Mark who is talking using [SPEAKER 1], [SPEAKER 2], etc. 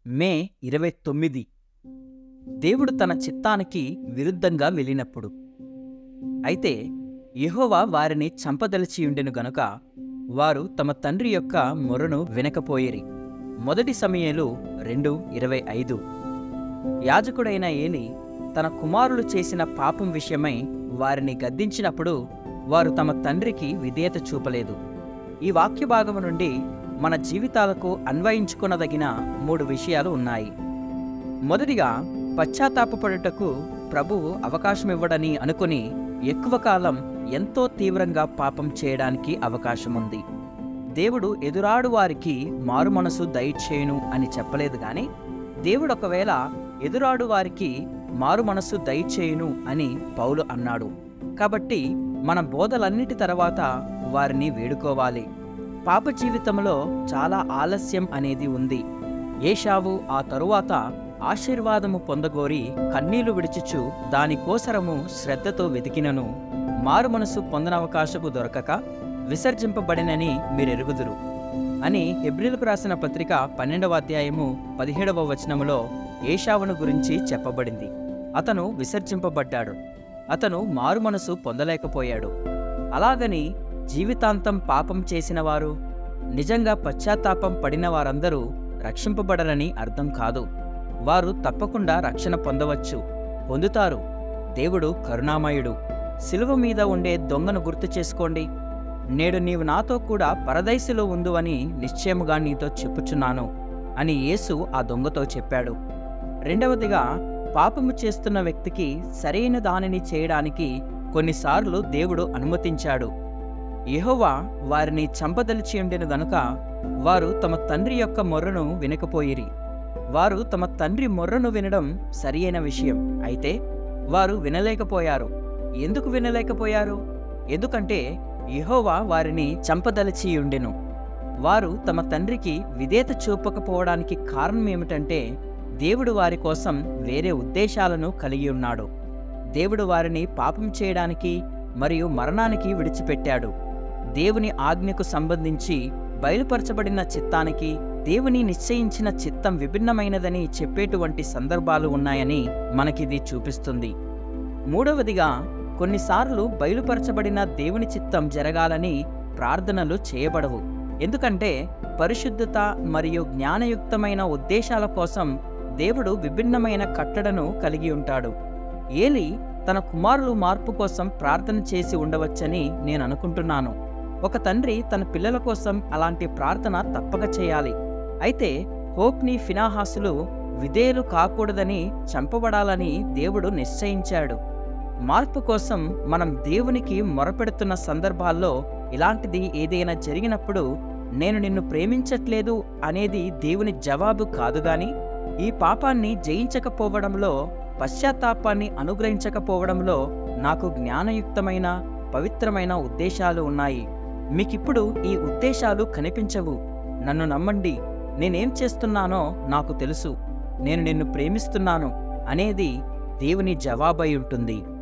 [SPEAKER 1] మే ఇరవై తొమ్మిది దేవుడు తన చిత్తానికి విరుద్ధంగా వెళ్ళినప్పుడు అయితే యెహోవా వారిని చంపదలిచియుండెను గనుక వారు తమ తండ్రి యొక్క మొరను వినకపోయిరి మొదటి సమయలు రెండు ఇరవై ఐదు యాజకుడైన ఏలి తన కుమారులు చేసిన పాపం విషయమై వారిని గద్దించినప్పుడు వారు తమ తండ్రికి విధేయత చూపలేదు ఈ వాక్య భాగము నుండి మన జీవితాలకు అన్వయించుకొనదగిన మూడు విషయాలు ఉన్నాయి మొదటిగా పశ్చాత్తాపపడుటకు ప్రభువు అవకాశమివ్వడని అనుకుని ఎక్కువ కాలం ఎంతో తీవ్రంగా పాపం చేయడానికి అవకాశముంది దేవుడు ఎదురాడు వారికి మారు మనసు దయచేయును అని చెప్పలేదు గాని దేవుడు ఒకవేళ ఎదురాడు వారికి మారు మనసు దయచేయును అని పౌలు అన్నాడు కాబట్టి మన బోధలన్నిటి తర్వాత వారిని వేడుకోవాలి పాప జీవితంలో చాలా ఆలస్యం అనేది ఉంది ఏషావు ఆ తరువాత ఆశీర్వాదము పొందగోరి కన్నీళ్లు విడిచిచు దానికోసరము శ్రద్ధతో వెతికినను మారు మనసు పొందనవకాశపు దొరకక విసర్జింపబడినని మీరెరుగుదురు అని హెబ్రిలకు రాసిన పత్రిక పన్నెండవ అధ్యాయము పదిహేడవ వచనములో ఏషావును గురించి చెప్పబడింది అతను విసర్జింపబడ్డాడు అతను మారు మనసు పొందలేకపోయాడు అలాగని జీవితాంతం పాపం చేసిన వారు నిజంగా పశ్చాత్తాపం పడిన వారందరూ రక్షింపబడరని అర్థం కాదు వారు తప్పకుండా రక్షణ పొందవచ్చు పొందుతారు దేవుడు కరుణామయుడు శిలువ మీద ఉండే దొంగను గుర్తు చేసుకోండి నేడు నీవు నాతో కూడా పరదైసులో ఉందు అని నిశ్చయముగా నీతో చెప్పుచున్నాను అని యేసు ఆ దొంగతో చెప్పాడు రెండవదిగా పాపము చేస్తున్న వ్యక్తికి సరైన దానిని చేయడానికి కొన్నిసార్లు దేవుడు అనుమతించాడు యెహోవా వారిని చంపదలిచి ఉండెను గనుక వారు తమ తండ్రి యొక్క మొర్రను వినకపోయిరి వారు తమ తండ్రి మొర్రను వినడం సరియైన విషయం అయితే వారు వినలేకపోయారు ఎందుకు వినలేకపోయారు ఎందుకంటే యెహోవా వారిని చంపదలిచి ఉండెను వారు తమ తండ్రికి విధేత చూపకపోవడానికి కారణం ఏమిటంటే దేవుడు వారి కోసం వేరే ఉద్దేశాలను కలిగి ఉన్నాడు దేవుడు వారిని పాపం చేయడానికి మరియు మరణానికి విడిచిపెట్టాడు దేవుని ఆజ్ఞకు సంబంధించి బయలుపరచబడిన చిత్తానికి దేవుని నిశ్చయించిన చిత్తం విభిన్నమైనదని చెప్పేటువంటి సందర్భాలు ఉన్నాయని మనకిది చూపిస్తుంది మూడవదిగా కొన్నిసార్లు బయలుపరచబడిన దేవుని చిత్తం జరగాలని ప్రార్థనలు చేయబడవు ఎందుకంటే పరిశుద్ధత మరియు జ్ఞానయుక్తమైన ఉద్దేశాల కోసం దేవుడు విభిన్నమైన కట్టడను కలిగి ఉంటాడు ఏలి తన కుమారులు మార్పు కోసం ప్రార్థన చేసి ఉండవచ్చని నేను అనుకుంటున్నాను ఒక తండ్రి తన పిల్లల కోసం అలాంటి ప్రార్థన తప్పక చేయాలి అయితే హోప్ని ఫినాహాసులు విధేయులు కాకూడదని చంపబడాలని దేవుడు నిశ్చయించాడు మార్పు కోసం మనం దేవునికి మొరపెడుతున్న సందర్భాల్లో ఇలాంటిది ఏదైనా జరిగినప్పుడు నేను నిన్ను ప్రేమించట్లేదు అనేది దేవుని జవాబు కాదు గాని ఈ పాపాన్ని జయించకపోవడంలో పశ్చాత్తాపాన్ని అనుగ్రహించకపోవడంలో నాకు జ్ఞానయుక్తమైన పవిత్రమైన ఉద్దేశాలు ఉన్నాయి మీకిప్పుడు ఈ ఉద్దేశాలు కనిపించవు నన్ను నమ్మండి నేనేం చేస్తున్నానో నాకు తెలుసు నేను నిన్ను ప్రేమిస్తున్నాను అనేది దేవుని జవాబై ఉంటుంది